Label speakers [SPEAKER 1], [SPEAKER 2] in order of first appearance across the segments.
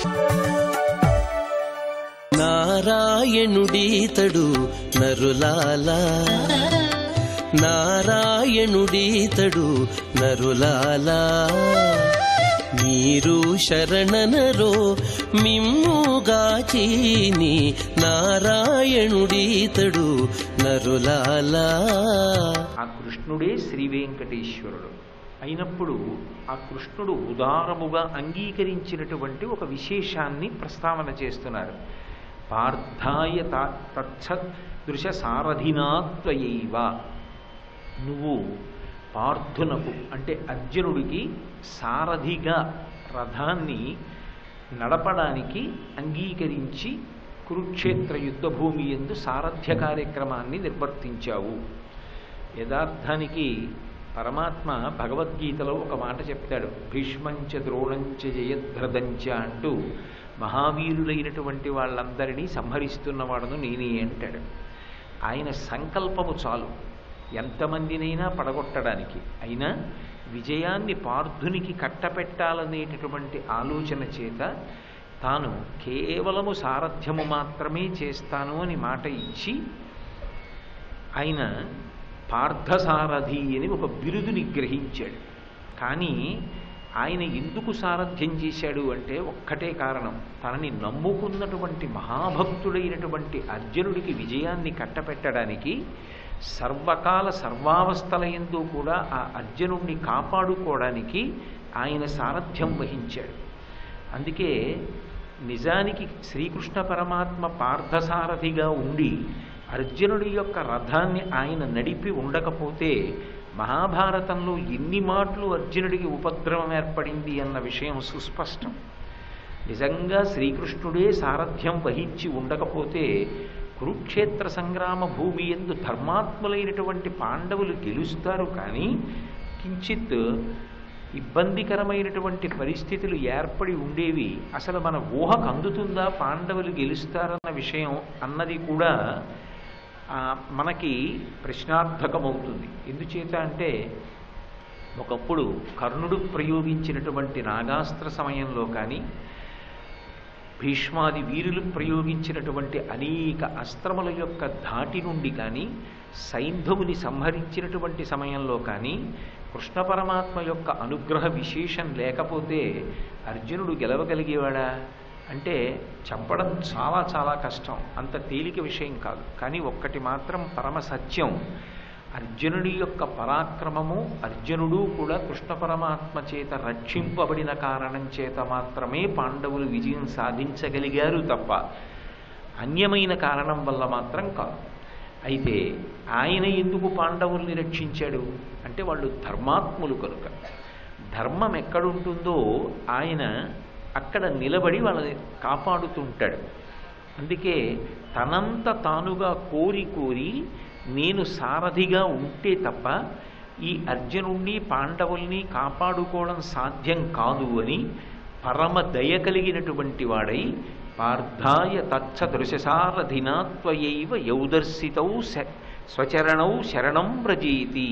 [SPEAKER 1] నారాయణుడీతడు నరులాలా నారాయణుడీతడు నరులాలా మీరు శరణనరో మిమ్ముగాచీని నారాయణుడీతడు నరులాలా
[SPEAKER 2] ఆ కృష్ణుడే శ్రీ వెంకటేశ్వరుడు అయినప్పుడు ఆ కృష్ణుడు ఉదారముగా అంగీకరించినటువంటి ఒక విశేషాన్ని ప్రస్తావన చేస్తున్నారు పార్థాయ త- తచ్చదృశ సారథినాత్వయైవ నువ్వు పార్థునకు అంటే అర్జునుడికి సారథిగా రథాన్ని నడపడానికి అంగీకరించి కురుక్షేత్ర యుద్ధభూమి ఎందు సారథ్య కార్యక్రమాన్ని నిర్వర్తించావు యథార్థానికి పరమాత్మ భగవద్గీతలో ఒక మాట చెప్తాడు భీష్మంచ ద్రోణంచ జయద్రథంచ అంటూ మహావీరులైనటువంటి వాళ్ళందరినీ సంహరిస్తున్నవాడను నేనే అంటాడు ఆయన సంకల్పము చాలు ఎంతమందినైనా పడగొట్టడానికి అయినా విజయాన్ని పార్థునికి కట్టపెట్టాలనేటటువంటి ఆలోచన చేత తాను కేవలము సారథ్యము మాత్రమే చేస్తాను అని మాట ఇచ్చి ఆయన పార్థసారథి అని ఒక బిరుదుని గ్రహించాడు కానీ ఆయన ఎందుకు సారథ్యం చేశాడు అంటే ఒక్కటే కారణం తనని నమ్ముకున్నటువంటి మహాభక్తుడైనటువంటి అర్జునుడికి విజయాన్ని కట్టపెట్టడానికి సర్వకాల సర్వావస్థల ఎందు కూడా ఆ అర్జునుడిని కాపాడుకోవడానికి ఆయన సారథ్యం వహించాడు అందుకే నిజానికి శ్రీకృష్ణ పరమాత్మ పార్థసారథిగా ఉండి అర్జునుడి యొక్క రథాన్ని ఆయన నడిపి ఉండకపోతే మహాభారతంలో ఎన్ని మాటలు అర్జునుడికి ఉపద్రవం ఏర్పడింది అన్న విషయం సుస్పష్టం నిజంగా శ్రీకృష్ణుడే సారథ్యం వహించి ఉండకపోతే కురుక్షేత్ర సంగ్రామ భూమి ఎందు ధర్మాత్ములైనటువంటి పాండవులు గెలుస్తారు కానీ కించిత్ ఇబ్బందికరమైనటువంటి పరిస్థితులు ఏర్పడి ఉండేవి అసలు మన ఊహకు అందుతుందా పాండవులు గెలుస్తారన్న విషయం అన్నది కూడా ఆ, మనకి ప్రశ్నార్థకమవుతుంది ఎందుచేత అంటే ఒకప్పుడు కర్ణుడు ప్రయోగించినటువంటి నాగాస్త్ర సమయంలో కానీ భీష్మాది వీరులు ప్రయోగించినటువంటి అనేక అస్త్రముల యొక్క ధాటి నుండి కానీ సైంధవుని సంహరించినటువంటి సమయంలో కానీ కృష్ణ పరమాత్మ యొక్క అనుగ్రహ విశేషం లేకపోతే అర్జునుడు గెలవగలిగేవాడా అంటే చంపడం చాలా చాలా కష్టం అంత తేలిక విషయం కాదు కానీ ఒక్కటి మాత్రం పరమ సత్యం అర్జునుడి యొక్క పరాక్రమము అర్జునుడు కూడా కృష్ణ పరమాత్మ చేత రక్షింపబడిన కారణం చేత మాత్రమే పాండవులు విజయం సాధించగలిగారు తప్ప అన్యమైన కారణం వల్ల మాత్రం కాదు అయితే ఆయన ఎందుకు పాండవుల్ని రక్షించాడు అంటే వాళ్ళు ధర్మాత్ములు కనుక ధర్మం ఎక్కడుంటుందో ఆయన అక్కడ నిలబడి వాళ్ళని కాపాడుతుంటాడు అందుకే తనంత తానుగా కోరి కోరి నేను సారథిగా ఉంటే తప్ప ఈ అర్జునుణ్ణి పాండవుల్ని కాపాడుకోవడం సాధ్యం కాదు అని పరమ దయ కలిగినటువంటి వాడై పార్థాయ తచ్చ దృశసారథినాత్వయైవ యౌదర్శితౌ శ- స్వచరణౌ శరణం వ్రజీతి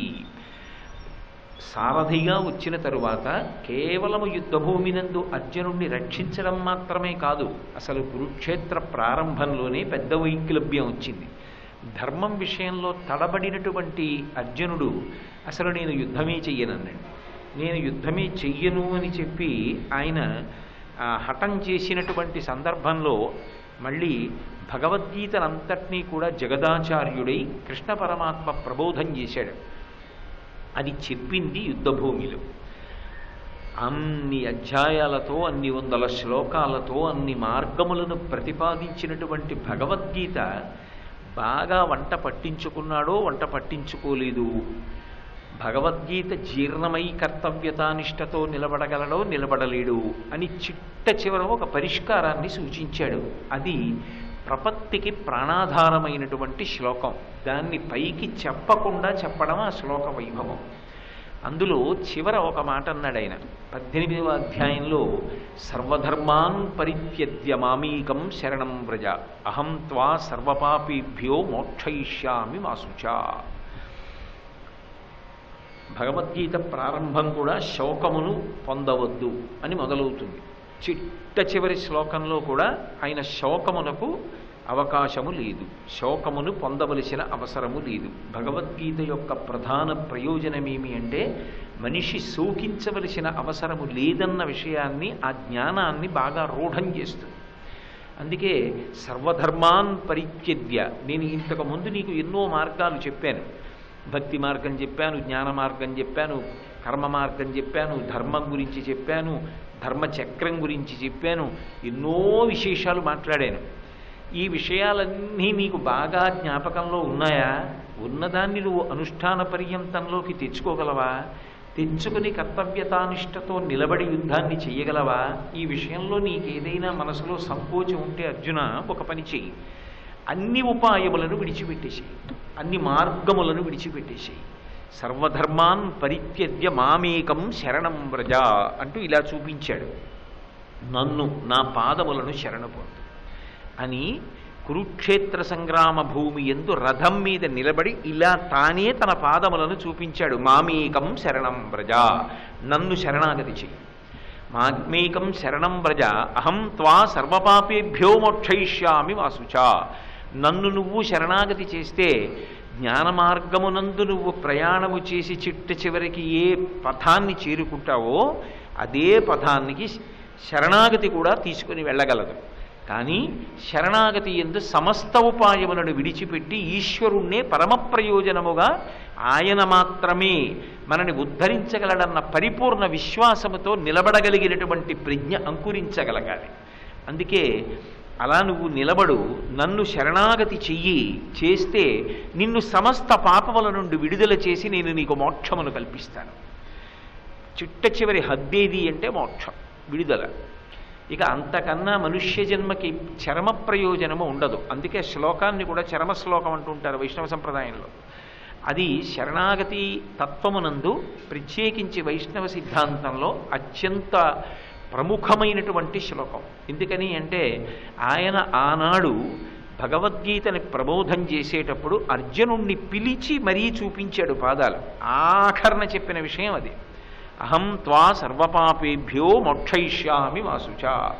[SPEAKER 2] సారథిగా వచ్చిన తరువాత కేవలము యుద్ధభూమినందు అర్జునుణ్ణి రక్షించడం మాత్రమే కాదు అసలు కురుక్షేత్ర ప్రారంభంలోనే పెద్ద వైక్లభ్యం వచ్చింది ధర్మం విషయంలో తడబడినటువంటి అర్జునుడు అసలు నేను యుద్ధమే చెయ్యనన్నాడు నేను యుద్ధమే చెయ్యను అని చెప్పి ఆయన ఆ, హఠం చేసినటువంటి సందర్భంలో మళ్ళీ భగవద్గీతనంతటినీ కూడా జగదాచార్యుడై కృష్ణ పరమాత్మ ప్రబోధం చేశాడు అది చెప్పింది యుద్ధభూమిలో అన్ని అధ్యాయాలతో అన్ని వందల శ్లోకాలతో అన్ని మార్గములను ప్రతిపాదించినటువంటి భగవద్గీత బాగా వంట పట్టించుకున్నాడో వంట పట్టించుకోలేదు భగవద్గీత జీర్ణమై కర్తవ్యతానిష్టతో నిలబడగలడో నిలబడలేడు అని చిట్ట చివర ఒక పరిష్కారాన్ని సూచించాడు అది ప్రపత్తికి ప్రాణాధారమైనటువంటి శ్లోకం దాన్ని పైకి చెప్పకుండా చెప్పడం ఆ శ్లోక వైభవం అందులో చివర ఒక మాట అన్నాడు ఆయన పద్దెనిమిదవ అధ్యాయంలో సర్వధర్మాన్ పరిత్యజ్య మామీకం శరణం వ్రజ అహం త్వా సర్వపాపీభ్యో మోక్షయిష్యామి మాసుచా భగవద్గీత ప్రారంభం కూడా శోకమును పొందవద్దు అని మొదలవుతుంది చిట్ట చివరి శ్లోకంలో కూడా ఆయన శోకమునకు అవకాశము లేదు శోకమును పొందవలసిన అవసరము లేదు భగవద్గీత యొక్క ప్రధాన ప్రయోజనమేమి అంటే మనిషి శోకించవలసిన అవసరము లేదన్న విషయాన్ని ఆ జ్ఞానాన్ని బాగా రూఢం చేస్తుంది అందుకే సర్వధర్మాన్ పరిత్యజ్య నేను ఇంతకు ముందు నీకు ఎన్నో మార్గాలు చెప్పాను భక్తి మార్గం చెప్పాను జ్ఞాన మార్గం చెప్పాను కర్మ మార్గం చెప్పాను ధర్మం గురించి చెప్పాను ధర్మచక్రం గురించి చెప్పాను ఎన్నో విశేషాలు మాట్లాడాను ఈ విషయాలన్నీ నీకు బాగా జ్ఞాపకంలో ఉన్నాయా ఉన్నదాన్ని నువ్వు అనుష్ఠాన పర్యంతంలోకి తెచ్చుకోగలవా తెచ్చుకుని కర్తవ్యతానిష్టతో నిలబడి యుద్ధాన్ని చెయ్యగలవా ఈ విషయంలో నీకేదైనా మనసులో సంకోచం ఉంటే అర్జున ఒక పని చెయ్యి అన్ని ఉపాయములను విడిచిపెట్టేసేయి అన్ని మార్గములను విడిచిపెట్టేసేయి సర్వధర్మాన్ పరిత్యజ్య మామేకం శరణం వ్రజ అంటూ ఇలా చూపించాడు నన్ను నా పాదములను శరణు పొందు అని కురుక్షేత్ర సంగ్రామ భూమి ఎందు రథం మీద నిలబడి ఇలా తానే తన పాదములను చూపించాడు మామేకం శరణం వ్రజ నన్ను శరణాగతి చెయ్యి మామేకం శరణం వ్రజ అహం త్వా సర్వపాపేభ్యో మోక్షయిష్యామి వాసుచ నన్ను నువ్వు శరణాగతి చేస్తే జ్ఞాన మార్గమునందు నువ్వు ప్రయాణము చేసి చిట్ట చివరికి ఏ పథాన్ని చేరుకుంటావో అదే పథానికి శరణాగతి కూడా తీసుకుని వెళ్ళగలదు కానీ శరణాగతి ఎందు సమస్త ఉపాయములను విడిచిపెట్టి ఈశ్వరుణ్ణే పరమ ప్రయోజనముగా ఆయన మాత్రమే మనని ఉద్ధరించగలడన్న పరిపూర్ణ విశ్వాసముతో నిలబడగలిగినటువంటి ప్రజ్ఞ అంకురించగలగాలి అందుకే అలా నువ్వు నిలబడు నన్ను శరణాగతి చెయ్యి చేస్తే నిన్ను సమస్త పాపముల నుండి విడుదల చేసి నేను నీకు మోక్షమును కల్పిస్తాను చిట్ట చివరి హద్దేది అంటే మోక్షం విడుదల ఇక అంతకన్నా మనుష్య జన్మకి చరమ ప్రయోజనము ఉండదు అందుకే శ్లోకాన్ని కూడా చరమ శ్లోకం అంటుంటారు వైష్ణవ సంప్రదాయంలో అది శరణాగతి తత్వమునందు ప్రత్యేకించి వైష్ణవ సిద్ధాంతంలో అత్యంత ప్రముఖమైనటువంటి శ్లోకం ఎందుకని అంటే ఆయన ఆనాడు భగవద్గీతని ప్రబోధం చేసేటప్పుడు అర్జునుణ్ణి పిలిచి మరీ చూపించాడు పాదాలు ఆఖరణ చెప్పిన విషయం అది అహం త్వా సర్వపాపేభ్యో మోక్షయిష్యామి వాసుచ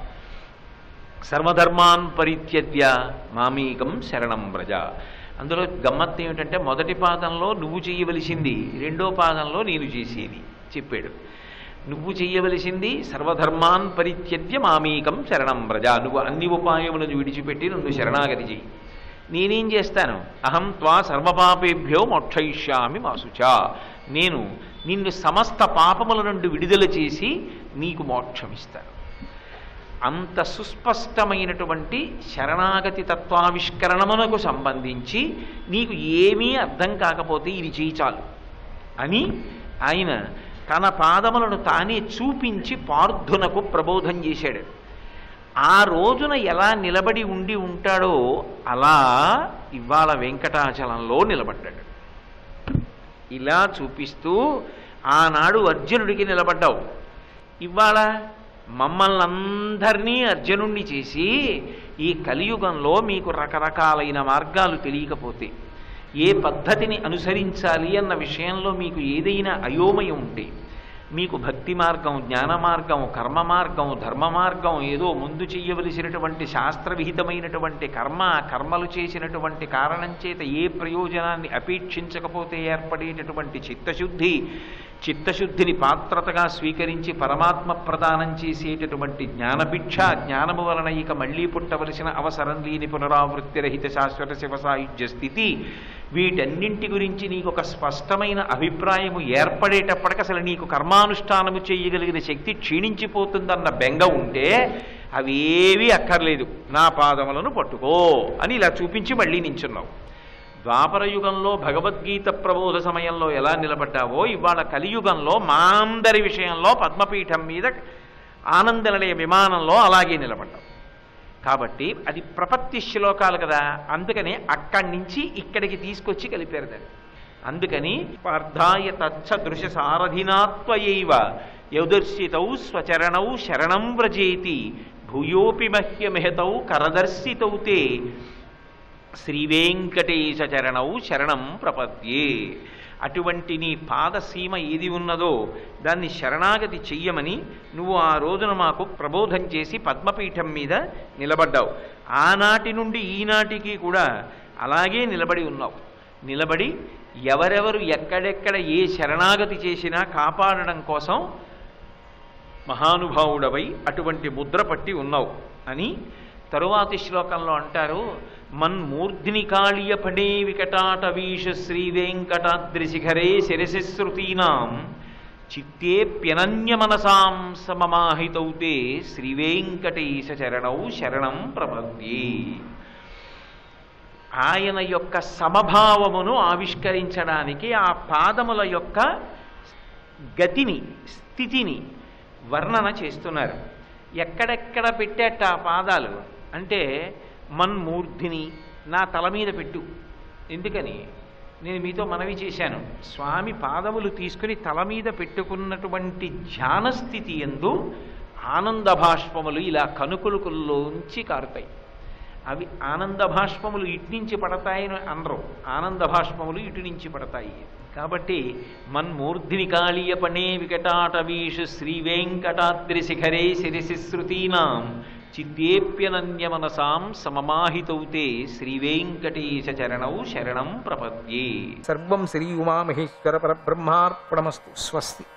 [SPEAKER 2] సర్వధర్మాన్ పరిత్యజ్య మామీకం శరణం వ్రజ అందులో గమ్మత్తు ఏమిటంటే మొదటి పాదంలో నువ్వు చేయవలసింది రెండో పాదంలో నేను చేసేది చెప్పాడు నువ్వు చెయ్యవలసింది సర్వధర్మాన్ పరిత్యజ్య మామీకం శరణం వ్రజ నువ్వు అన్ని ఉపాయములను విడిచిపెట్టి నన్ను శరణాగతి చెయ్యి నేనేం చేస్తాను అహం త్వా సర్వపాపేభ్యో మోక్షయిష్యామి మాసుచ నేను నిన్ను సమస్త పాపముల నుండి విడుదల చేసి నీకు మోక్షమిస్తాను అంత సుస్పష్టమైనటువంటి శరణాగతి తత్వావిష్కరణమునకు సంబంధించి నీకు ఏమీ అర్థం కాకపోతే ఇది చేయి చాలు అని ఆయన తన పాదములను తానే చూపించి పార్థునకు ప్రబోధం చేశాడు ఆ రోజున ఎలా నిలబడి ఉండి ఉంటాడో అలా ఇవాళ వెంకటాచలంలో నిలబడ్డాడు ఇలా చూపిస్తూ ఆనాడు అర్జునుడికి నిలబడ్డావు ఇవాళ మమ్మల్ని అందరినీ అర్జునుణ్ణి చేసి ఈ కలియుగంలో మీకు రకరకాలైన మార్గాలు తెలియకపోతే ఏ పద్ధతిని అనుసరించాలి అన్న విషయంలో మీకు ఏదైనా అయోమయం ఉంటే మీకు భక్తి మార్గం జ్ఞాన మార్గం కర్మ మార్గం ధర్మ మార్గం ఏదో ముందు చెయ్యవలసినటువంటి శాస్త్రవిహితమైనటువంటి కర్మ కర్మలు చేసినటువంటి కారణం చేత ఏ ప్రయోజనాన్ని అపేక్షించకపోతే ఏర్పడేటటువంటి చిత్తశుద్ధి చిత్తశుద్ధిని పాత్రతగా స్వీకరించి పరమాత్మ ప్రదానం చేసేటటువంటి జ్ఞానభిక్ష జ్ఞానము వలన ఇక మళ్ళీ పుట్టవలసిన అవసరం లేని పునరావృత్తి రహిత శాశ్వత శివ సాయుధ్య స్థితి వీటన్నింటి గురించి నీకు ఒక స్పష్టమైన అభిప్రాయము ఏర్పడేటప్పటికి అసలు నీకు కర్మానుష్ఠానము చేయగలిగిన శక్తి క్షీణించిపోతుందన్న బెంగ ఉంటే అవేవీ అక్కర్లేదు నా పాదములను పట్టుకో అని ఇలా చూపించి మళ్ళీ నించున్నావు ద్వాపర యుగంలో భగవద్గీత ప్రబోధ సమయంలో ఎలా నిలబడ్డావో ఇవాళ కలియుగంలో మా అందరి విషయంలో పద్మపీఠం మీద ఆనందనిలయ విమానంలో అలాగే నిలబడ్డావు కాబట్టి అది ప్రపత్తి శ్లోకాలు కదా అందుకని అక్కడి నుంచి ఇక్కడికి తీసుకొచ్చి కలిపారు దాన్ని అందుకని పార్థాయ తచ్చ దృశ సారథినాత్వయైవ యౌదర్శితౌ స్వచరణౌ శరణం వ్రజేతి భూయోపి మహ్యమిహతౌ కరదర్శితౌ తే శ్రీవేంకటేశ చరణౌ శరణం ప్రపద్యే అటువంటి నీ పాదసీమ ఏది ఉన్నదో దాన్ని శరణాగతి చెయ్యమని నువ్వు ఆ రోజున మాకు ప్రబోధం చేసి పద్మపీఠం మీద నిలబడ్డావు ఆనాటి నుండి ఈనాటికి కూడా అలాగే నిలబడి ఉన్నావు నిలబడి ఎవరెవరు ఎక్కడెక్కడ ఏ శరణాగతి చేసినా కాపాడడం కోసం మహానుభావుడవై అటువంటి ముద్ర పట్టి ఉన్నావు అని తరువాతి శ్లోకంలో అంటారు మన్మూర్ధిని కాళీయ పడే వికటాటవీష శ్రీ వెంకటాద్రి శిఖరే శిరసిశ్రుతీనాం చిత్తేప్యనన్య మనసాం సమమాహితౌతే శ్రీవేంకటేశ చరణౌ శరణం ప్రపద్యే ఆయన యొక్క సమభావమును ఆవిష్కరించడానికి ఆ పాదముల యొక్క గతిని స్థితిని వర్ణన చేస్తున్నారు ఎక్కడెక్కడ పెట్టేట ఆ పాదాలు అంటే మన్మూర్ధిని నా తల మీద పెట్టు ఎందుకని నేను మీతో మనవి చేశాను స్వామి పాదములు తీసుకుని తల మీద పెట్టుకున్నటువంటి ధ్యాన స్థితి ఎందు ఆనంద భాష్పములు ఇలా కనుకొలుకుల్లోంచి కారుతాయి అవి ఆనంద భాష్పములు ఇటు నుంచి పడతాయని అనరు ఆనంద భాష్పములు ఇటు నుంచి పడతాయి కాబట్టి మన్మూర్ధిని కాళీయ పణే వికటాటవీషు శ్రీ వెంకటాద్రి శిఖరే శిరసిశ్రుతీనాం చిత్తేప్యనన్య మనసాం సమమాహితౌతే శ్రీవేంకటేశ చరణౌ శరణం ప్రపద్యే
[SPEAKER 3] సర్వం శ్రీ ఉమామహేశ్వర పరబ్రహ్మార్పణమస్తు స్వస్తి